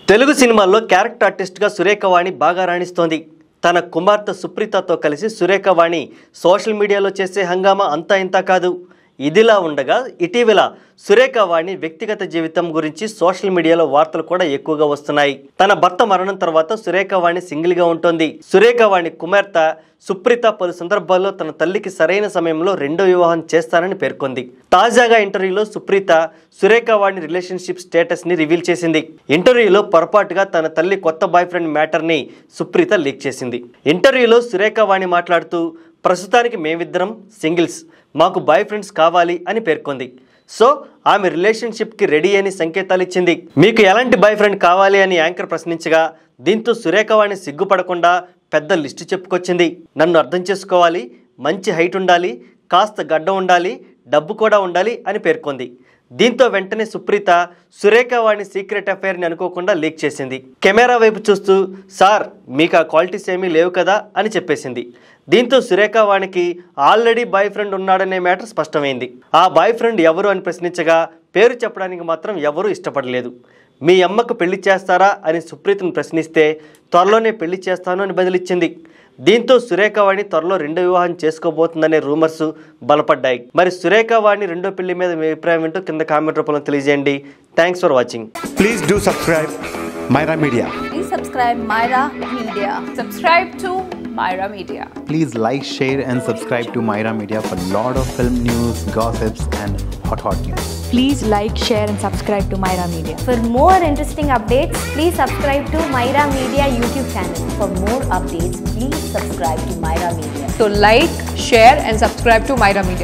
తెలుగు సినిమాల్లో క్యారెక్టర్ ఆర్టిస్ట్గా సురేఖవాణి బాగా రాణిస్తోంది తన కుమార్తె సుప్రీతతో కలిసి సురేఖవాణి సోషల్ మీడియాలో చేసే హంగామా అంతా ఇంతా కాదు ఇదిలా ఉండగా ఇటీవల సురేఖవాణి వ్యక్తిగత జీవితం గురించి సోషల్ మీడియాలో వార్తలు కూడా ఎక్కువగా వస్తున్నాయి తన భర్త మరణం తర్వాత సురేఖవాణి సింగిల్గా ఉంటుంది సురేఖవాణి కుమార్తె సుప్రీత పలు సందర్భాల్లో తన తల్లికి సరైన సమయంలో రెండో వివాహం చేస్తానని పేర్కొంది తాజాగా ఇంటర్వ్యూలో సుప్రీత సురేఖవాణి రిలేషన్షిప్ స్టేటస్ ని రివీల్ చేసింది ఇంటర్వ్యూలో పొరపాటుగా తన తల్లి కొత్త బాయ్ ఫ్రెండ్ మ్యాటర్ ని సుప్రీత లీక్ చేసింది ఇంటర్వ్యూలో సురేఖవాణి మాట్లాడుతూ ప్రస్తుతానికి మేమిద్దరం సింగిల్స్ మాకు బాయ్ ఫ్రెండ్స్ కావాలి అని పేర్కొంది సో ఆమె రిలేషన్షిప్కి రెడీ అని సంకేతాలు ఇచ్చింది మీకు ఎలాంటి బాయ్ ఫ్రెండ్ కావాలి అని యాంకర్ ప్రశ్నించగా దీంతో సురేఖవాణి సిగ్గుపడకుండా పెద్ద లిస్టు చెప్పుకొచ్చింది నన్ను అర్థం చేసుకోవాలి మంచి హైట్ ఉండాలి కాస్త గడ్డ ఉండాలి డబ్బు కూడా ఉండాలి అని పేర్కొంది దీంతో వెంటనే సుప్రీత సురేఖవాణి సీక్రెట్ అఫైర్ని అనుకోకుండా లీక్ చేసింది కెమెరా వైపు చూస్తూ సార్ మీకు ఆ క్వాలిటీస్ ఏమీ లేవు కదా అని చెప్పేసింది దీంతో సురేఖవాణికి ఆల్రెడీ బాయ్ ఫ్రెండ్ ఉన్నాడనే మ్యాటర్ స్పష్టమైంది ఆ బాయ్ ఫ్రెండ్ ఎవరు అని ప్రశ్నించగా పేరు చెప్పడానికి మాత్రం ఎవరూ ఇష్టపడలేదు మీ అమ్మకు పెళ్లి చేస్తారా అని సుప్రీతను ప్రశ్నిస్తే త్వరలోనే పెళ్లి చేస్తాను అని బదిలిచ్చింది దీంతో సురేఖవాణి త్వరలో రెండో వివాహం చేసుకోబోతుందనే రూమర్స్ బలపడ్డాయి మరి సురేఖవాణి రెండో పెళ్లి మీద మీ అభిప్రాయం ఏంటో కింద కామెంట్ రూపంలో తెలియజేయండి thanks for watching Please do subscribe Myra Media. Please subscribe Myra Media. Subscribe to Myra Media. Please like, share, and subscribe to Myra Media for lot of film news, gossips, and hot hot news. Please like, share, and subscribe to Myra Media. For more interesting updates, please subscribe to Myra Media YouTube channel. For more updates, please subscribe to Myra Media. So like, share and subscribe to Myra Media.